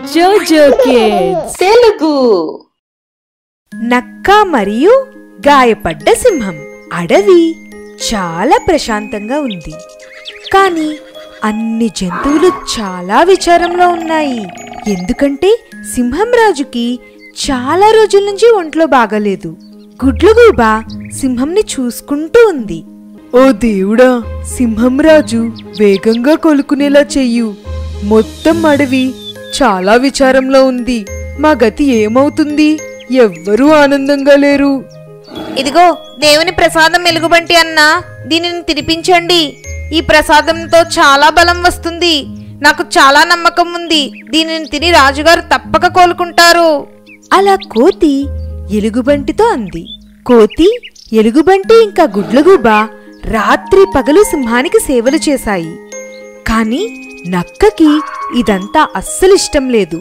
జోజో కిడ్స్ తెలుగు నక్క మరియు గాయపడ్డ సింహం అడవి చాలా ప్రశాంతంగా ఉంది కానీ అన్ని జంతువులు చాలా విచారంలో ఉన్నాయి ఎందుకంటే సింహం రాజుకి చాలా రోజుల నుంచి ఒంట్లో బాగలేదు గుడ్లగూబ సింహంని చూసుకుంటూ ఉంది ఓ దేవుడా సింహం రాజు వేగంగా కొలుకునేలా చెయ్యు మొత్తం అడవి చాలా విచారంలో ఉంది మా గతి ఏమవుతుంది ఎవ్వరూ ఆనందంగా లేరు ఇదిగో దేవుని ప్రసాదం ఎలుగుబంటి అన్నా దీనిని తినిపించండి ఈ ప్రసాదంతో చాలా బలం వస్తుంది నాకు చాలా నమ్మకం ఉంది దీనిని తిని రాజుగారు తప్పక కోలుకుంటారు అలా కోతి ఎలుగుబంటితో అంది కోతి ఎలుగుబంటి ఇంకా గుడ్లగూబ రాత్రి పగలు సింహానికి సేవలు చేశాయి కాని నక్కకి ఇదంతా అస్సలిష్టం లేదు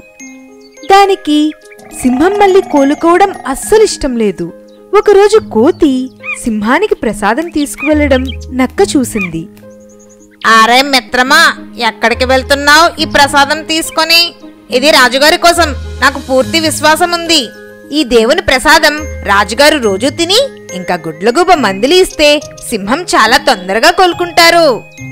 దానికి సింహం మళ్ళీ కోలుకోవడం అస్సలిష్టం లేదు ఒకరోజు కోతి సింహానికి ప్రసాదం తీసుకువెళ్లడం నక్క చూసింది అరే మిత్రమా ఎక్కడికి వెళ్తున్నావు ఈ ప్రసాదం తీసుకొని ఇది రాజుగారి కోసం నాకు పూర్తి విశ్వాసం ఉంది ఈ దేవుని ప్రసాదం రాజుగారు రోజు తిని ఇంకా గుడ్లగూబ మందిలి ఇస్తే సింహం చాలా తొందరగా కోలుకుంటారు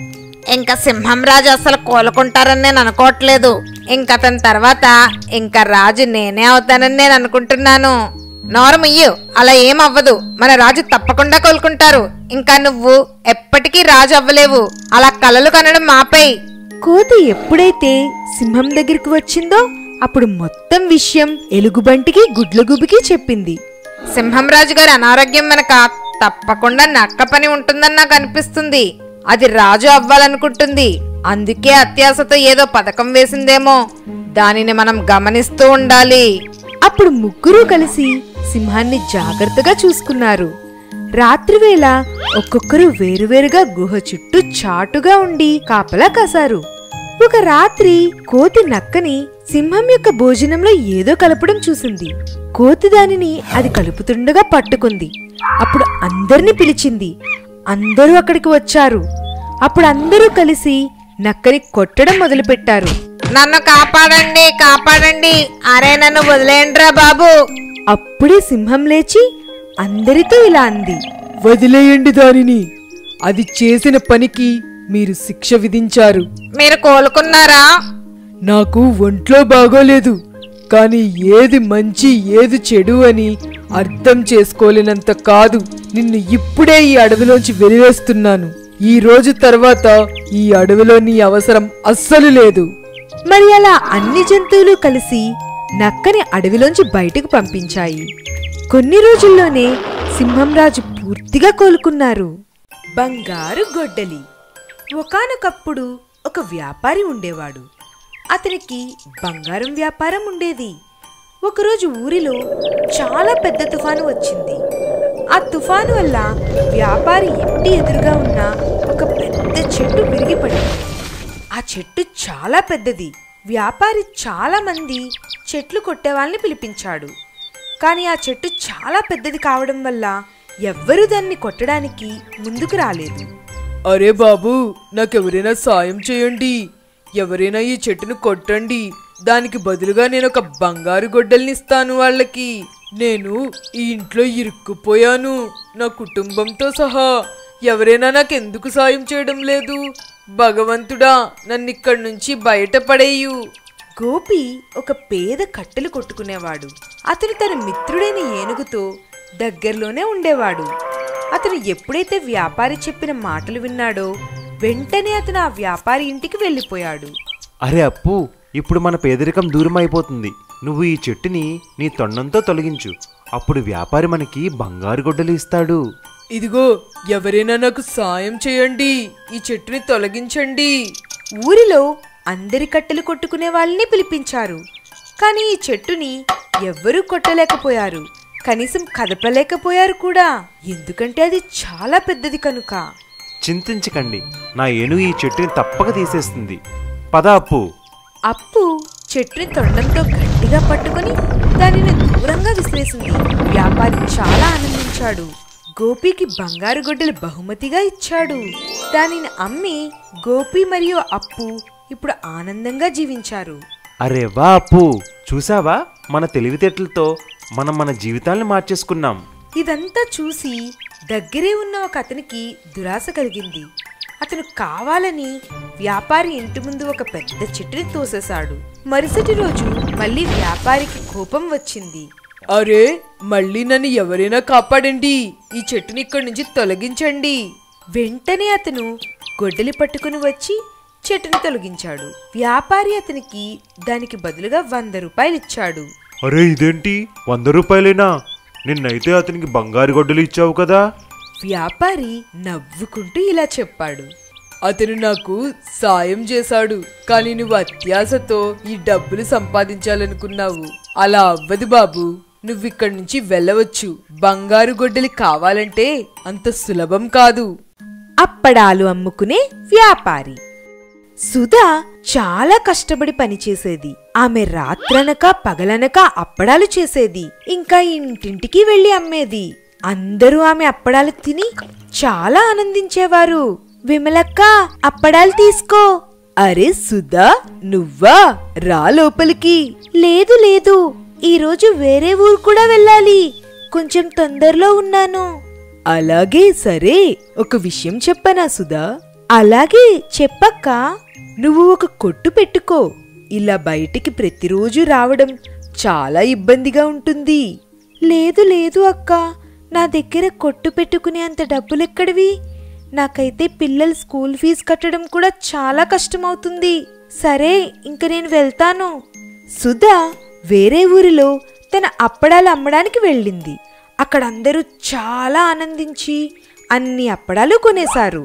ఇంకా సింహం రాజు అసలు కోలుకుంటారని నేను అనుకోవట్లేదు ఇంకా అతని తర్వాత ఇంకా రాజు నేనే అవుతానని నేను అనుకుంటున్నాను నోరమయ్యు అలా ఏం అవ్వదు మన రాజు తప్పకుండా కోలుకుంటారు ఇంకా నువ్వు ఎప్పటికీ రాజు అవ్వలేవు అలా కలలు కనడం మాపై కోతి ఎప్పుడైతే సింహం దగ్గరికి వచ్చిందో అప్పుడు మొత్తం విషయం ఎలుగుబంటికి గుడ్లగూబికి చెప్పింది సింహం రాజు గారి అనారోగ్యం వెనక తప్పకుండా నక్క పని ఉంటుందని నాకు అనిపిస్తుంది అది రాజు అవ్వాలనుకుంటుంది అందుకే అత్యాశతో ఏదో పథకం వేసిందేమో దానిని మనం గమనిస్తూ ఉండాలి అప్పుడు ముగ్గురు కలిసి సింహాన్ని జాగ్రత్తగా చూసుకున్నారు రాత్రివేళ ఒక్కొక్కరు వేరువేరుగా గుహ చుట్టూ చాటుగా ఉండి కాపలా కాసారు ఒక రాత్రి కోతి నక్కని సింహం యొక్క భోజనంలో ఏదో కలపడం చూసింది కోతి దానిని అది కలుపుతుండగా పట్టుకుంది అప్పుడు అందరిని పిలిచింది అందరూ అక్కడికి వచ్చారు అప్పుడు అందరూ కలిసి నక్కని కొట్టడం మొదలుపెట్టారు నన్ను కాపాడండి కాపాడండి అరే నన్ను వదిలేయండిరా బాబు అప్పుడే సింహం లేచి అందరితో ఇలా అంది వదిలేయండి దానిని అది చేసిన పనికి మీరు శిక్ష విధించారు మీరు కోలుకున్నారా నాకు ఒంట్లో బాగోలేదు కానీ ఏది మంచి ఏది చెడు అని అర్థం చేసుకోలేనంత కాదు నిన్ను ఇప్పుడే ఈ అడవిలోంచి వెలివేస్తున్నాను ఈ రోజు తర్వాత ఈ అడవిలో నీ అవసరం అస్సలు లేదు మరి అలా అన్ని జంతువులు కలిసి నక్కని అడవిలోంచి బయటకు పంపించాయి కొన్ని రోజుల్లోనే సింహం రాజు పూర్తిగా కోలుకున్నారు బంగారు గొడ్డలి ఒకానొకప్పుడు ఒక వ్యాపారి ఉండేవాడు అతనికి బంగారం వ్యాపారం ఉండేది ఒకరోజు ఊరిలో చాలా పెద్ద తుఫాను వచ్చింది ఆ తుఫాను వల్ల వ్యాపారి ఇంటి ఎదురుగా ఉన్న ఒక పెద్ద చెట్టు విరిగిపడింది ఆ చెట్టు చాలా పెద్దది వ్యాపారి చాలా మంది చెట్లు కొట్టే వాళ్ళని పిలిపించాడు కానీ ఆ చెట్టు చాలా పెద్దది కావడం వల్ల ఎవ్వరూ దాన్ని కొట్టడానికి ముందుకు రాలేదు అరే బాబు నాకెవరైనా సాయం చేయండి ఎవరైనా ఈ చెట్టును కొట్టండి దానికి బదులుగా నేను ఒక బంగారు గొడ్డల్ని ఇస్తాను వాళ్ళకి నేను ఈ ఇంట్లో ఇరుక్కుపోయాను నా కుటుంబంతో సహా ఎవరైనా నాకెందుకు సాయం చేయడం లేదు భగవంతుడా నన్ను ఇక్కడి నుంచి బయటపడేయు గోపి ఒక పేద కట్టెలు కొట్టుకునేవాడు అతను తన మిత్రుడైన ఏనుగుతో దగ్గరలోనే ఉండేవాడు అతను ఎప్పుడైతే వ్యాపారి చెప్పిన మాటలు విన్నాడో వెంటనే అతను ఆ వ్యాపారి ఇంటికి వెళ్ళిపోయాడు అరే అప్పు ఇప్పుడు మన పేదరికం దూరం అయిపోతుంది నువ్వు ఈ చెట్టుని నీ తొండంతో తొలగించు అప్పుడు వ్యాపారి మనకి బంగారు గొడ్డలు ఇస్తాడు ఇదిగో ఎవరైనా నాకు సాయం చేయండి ఈ చెట్టుని తొలగించండి ఊరిలో అందరి కట్టెలు కొట్టుకునే వాళ్ళని పిలిపించారు కానీ ఈ చెట్టుని ఎవ్వరూ కొట్టలేకపోయారు కనీసం కదపలేకపోయారు కూడా ఎందుకంటే అది చాలా పెద్దది కనుక చింతించకండి నా ఏనుగు ఈ చెట్టుని తప్పక తీసేస్తుంది పద అప్పు అప్పు చెట్టుని తొండంతో గట్టిగా పట్టుకొని దానిని దూరంగా విసిరేసింది వ్యాపారి చాలా ఆనందించాడు గోపికి బంగారు గొడ్డలు బహుమతిగా ఇచ్చాడు దానిని అమ్మి గోపి మరియు అప్పు ఇప్పుడు ఆనందంగా జీవించారు అరే వా అప్పు చూసావా మన తెలివితేటలతో మనం మన జీవితాల్ని మార్చేసుకున్నాం ఇదంతా చూసి దగ్గరే ఉన్న ఒక అతనికి దురాశ కలిగింది అతను కావాలని వ్యాపారి ఇంటి ముందు ఒక పెద్ద చెట్టుని తోసేశాడు మరుసటి రోజు మళ్ళీ వ్యాపారికి కోపం వచ్చింది అరే మళ్ళీ నన్ను ఎవరైనా కాపాడండి ఈ చెట్టుని ఇక్కడి నుంచి తొలగించండి వెంటనే అతను గొడ్డలి పట్టుకుని వచ్చి చెట్టుని తొలగించాడు వ్యాపారి అతనికి దానికి బదులుగా వంద రూపాయలు ఇచ్చాడు అరే ఇదేంటి వంద రూపాయలేనా నిన్నైతే అతనికి బంగారు గొడ్డలు ఇచ్చావు కదా వ్యాపారి నవ్వుకుంటూ ఇలా చెప్పాడు అతను నాకు సాయం చేశాడు కానీ నువ్వు అత్యాశతో ఈ డబ్బులు సంపాదించాలనుకున్నావు అలా అవ్వదు బాబు నువ్వు ఇక్కడి నుంచి వెళ్ళవచ్చు బంగారు గొడ్డలి కావాలంటే అంత సులభం కాదు అప్పడాలు అమ్ముకునే వ్యాపారి సుధా చాలా కష్టపడి పనిచేసేది ఆమె రాత్రనక పగలనక అప్పడాలు చేసేది ఇంకా ఇంటింటికి వెళ్లి అమ్మేది అందరూ ఆమె అప్పడాలు తిని చాలా ఆనందించేవారు విమలక్క అప్పడాలు తీసుకో అరే సుధా నువ్వా రా లోపలికి లేదు లేదు ఈరోజు వేరే ఊరు కూడా వెళ్ళాలి కొంచెం తొందరలో ఉన్నాను అలాగే సరే ఒక విషయం చెప్పనా సుధా అలాగే చెప్పక్క నువ్వు ఒక కొట్టు పెట్టుకో ఇలా బయటికి ప్రతిరోజు రావడం చాలా ఇబ్బందిగా ఉంటుంది లేదు లేదు అక్క నా దగ్గర కొట్టు పెట్టుకునే అంత డబ్బులెక్కడివి నాకైతే పిల్లల స్కూల్ ఫీజు కట్టడం కూడా చాలా కష్టమవుతుంది సరే ఇంక నేను వెళ్తాను సుధా వేరే ఊరిలో తన అప్పడాలు అమ్మడానికి వెళ్ళింది అక్కడ అందరూ చాలా ఆనందించి అన్ని అప్పడాలు కొనేశారు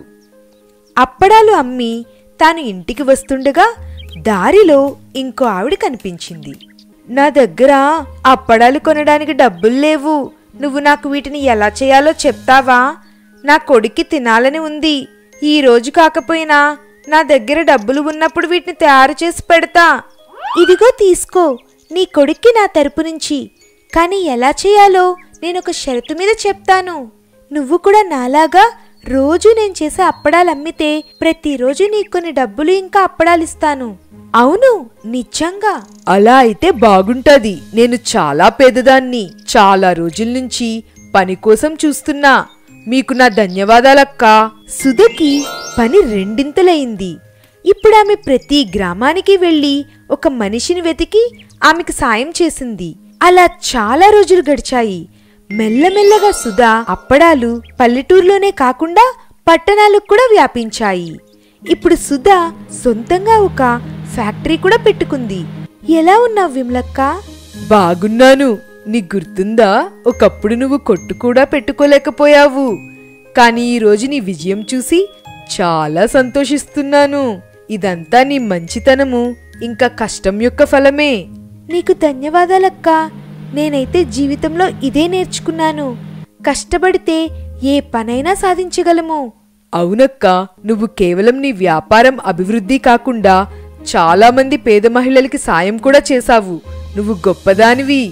అప్పడాలు అమ్మి తాను ఇంటికి వస్తుండగా దారిలో ఇంకో ఆవిడ కనిపించింది నా దగ్గర అప్పడాలు కొనడానికి డబ్బులు లేవు నువ్వు నాకు వీటిని ఎలా చేయాలో చెప్తావా నా కొడుక్కి తినాలని ఉంది ఈ రోజు కాకపోయినా నా దగ్గర డబ్బులు ఉన్నప్పుడు వీటిని తయారు చేసి పెడతా ఇదిగో తీసుకో నీ కొడుక్కి నా తరపు నుంచి కానీ ఎలా చేయాలో నేను ఒక షరతు మీద చెప్తాను నువ్వు కూడా నాలాగా రోజు నేను చేసే అప్పడాలు అమ్మితే ప్రతిరోజు నీకు కొన్ని డబ్బులు ఇంకా అప్పడాలు ఇస్తాను అవును నిజంగా అలా అయితే బాగుంటది నేను చాలా పేదదాన్ని చాలా రోజుల నుంచి పని కోసం చూస్తున్నా మీకు నా ధన్యవాదాలక్కా సుధకి పని రెండింతలైంది ఇప్పుడు ఆమె ప్రతి గ్రామానికి వెళ్ళి ఒక మనిషిని వెతికి ఆమెకు సాయం చేసింది అలా చాలా రోజులు గడిచాయి మెల్లమెల్లగా సుధా అప్పడాలు పల్లెటూరులోనే కాకుండా పట్టణాలకు కూడా వ్యాపించాయి ఇప్పుడు సుధా సొంతంగా ఒక ఫ్యాక్టరీ కూడా పెట్టుకుంది ఎలా ఉన్నావు విమలక్క బాగున్నాను నీకు గుర్తుందా ఒకప్పుడు నువ్వు కొట్టు కూడా పెట్టుకోలేకపోయావు కానీ ఈ రోజు నీ విజయం చూసి చాలా సంతోషిస్తున్నాను ఇదంతా నీ మంచితనము ఇంకా కష్టం యొక్క ఫలమే నీకు ధన్యవాదాలక్క నేనైతే జీవితంలో ఇదే నేర్చుకున్నాను కష్టపడితే ఏ పనైనా సాధించగలము అవునక్క నువ్వు కేవలం నీ వ్యాపారం అభివృద్ధి కాకుండా చాలా మంది పేద మహిళలకి సాయం కూడా చేశావు నువ్వు గొప్పదానివి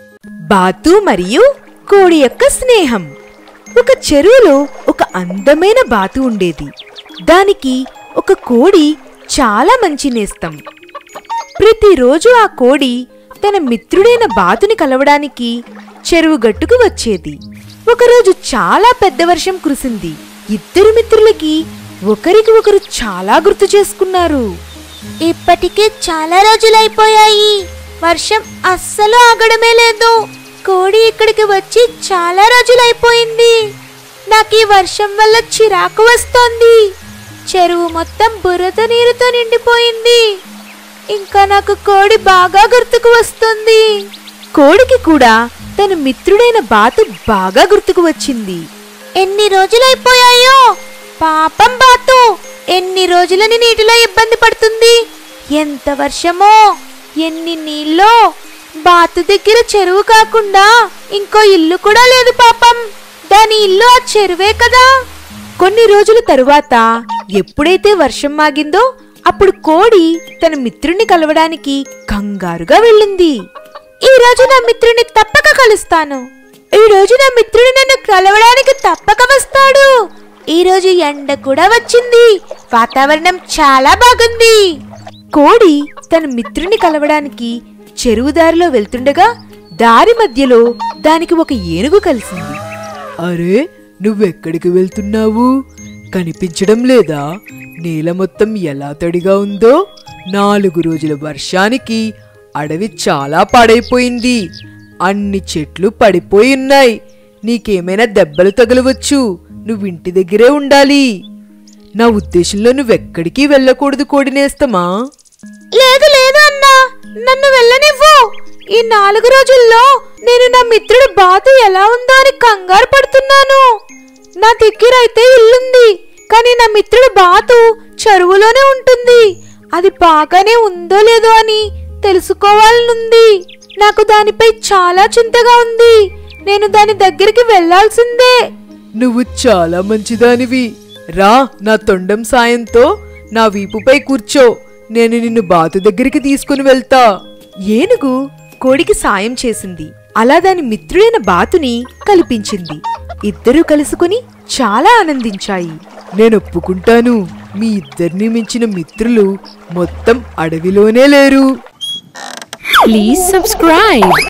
బాతు మరియు కోడి యొక్క స్నేహం ఒక చెరువులో ఒక అందమైన బాతు ఉండేది దానికి ఒక కోడి చాలా మంచి నేస్తం ప్రతిరోజు ఆ కోడి తన మిత్రుడైన బాతుని కలవడానికి చెరువు గట్టుకు వచ్చేది ఒకరోజు చాలా పెద్ద వర్షం కురిసింది ఇద్దరు మిత్రులకి ఒకరికి ఒకరు చాలా గుర్తు చేసుకున్నారు ఇప్పటికే చాలా రోజులైపోయాయి వర్షం అస్సలు ఆగడమే లేదు కోడి ఇక్కడికి వచ్చి చాలా రోజులైపోయింది నాకు ఈ వర్షం వల్ల చిరాకు వస్తోంది చెరువు మొత్తం బురద నీరుతో నిండిపోయింది ఇంకా నాకు కోడి బాగా గుర్తుకు వస్తుంది కోడికి కూడా తన మిత్రుడైన బాతు బాగా గుర్తుకు వచ్చింది ఎన్ని రోజులైపోయాయో పాపం బాతు ఎన్ని రోజులని నీటిలో ఇబ్బంది పడుతుంది ఎంత వర్షమో ఎన్ని నీళ్ళో బాతు దగ్గర చెరువు కాకుండా ఇంకో ఇల్లు కూడా లేదు పాపం దాని ఇల్లు ఆ చెరువే కదా కొన్ని రోజుల తరువాత ఎప్పుడైతే వర్షం మాగిందో అప్పుడు కోడి తన మిత్రుణ్ణి కలవడానికి కంగారుగా వెళ్ళింది ఈ రోజు నా మిత్రుని తప్పక కలుస్తాను ఈ రోజు నా మిత్రుడు నన్ను కలవడానికి తప్పక వస్తాడు ఈ రోజు ఎండ కూడా వచ్చింది వాతావరణం చాలా బాగుంది కోడి తన మిత్రుని కలవడానికి చెరువు దారిలో వెళ్తుండగా దారి మధ్యలో దానికి ఒక ఏనుగు కలిసింది అరే నువ్వెక్కడికి వెళ్తున్నావు కనిపించడం లేదా నేల మొత్తం ఎలా తడిగా ఉందో నాలుగు రోజుల వర్షానికి అడవి చాలా పాడైపోయింది అన్ని చెట్లు పడిపోయి ఉన్నాయి నీకేమైనా దెబ్బలు తగలవచ్చు నువ్వు ఇంటి దగ్గరే ఉండాలి నా ఉద్దేశంలో నువ్వెక్కడికి వెళ్ళకూడదు కోడినేస్తమా లేదు లేదు అన్నా నన్ను వెళ్ళనివ్వు ఈ నాలుగు రోజుల్లో నేను నా మిత్రుడు బాతు ఎలా ఉందో అని కంగారు పడుతున్నాను నా దగ్గర అయితే ఇల్లుంది కానీ నా మిత్రుడు బాతు చెరువులోనే ఉంటుంది అది బాగానే ఉందో లేదో అని తెలుసుకోవాలనుంది నాకు దానిపై చాలా చింతగా ఉంది నేను దాని దగ్గరికి వెళ్ళాల్సిందే నువ్వు చాలా మంచిదానివి రా నా తొండం సాయంతో నా వీపుపై కూర్చో నేను నిన్ను బాతు దగ్గరికి తీసుకుని వెళ్తా ఏనుగు కోడికి సాయం చేసింది అలా దాని మిత్రుడైన బాతుని కల్పించింది ఇద్దరూ కలుసుకుని చాలా ఆనందించాయి నేను ఒప్పుకుంటాను మీ ఇద్దరిని మించిన మిత్రులు మొత్తం అడవిలోనే లేరు Please subscribe.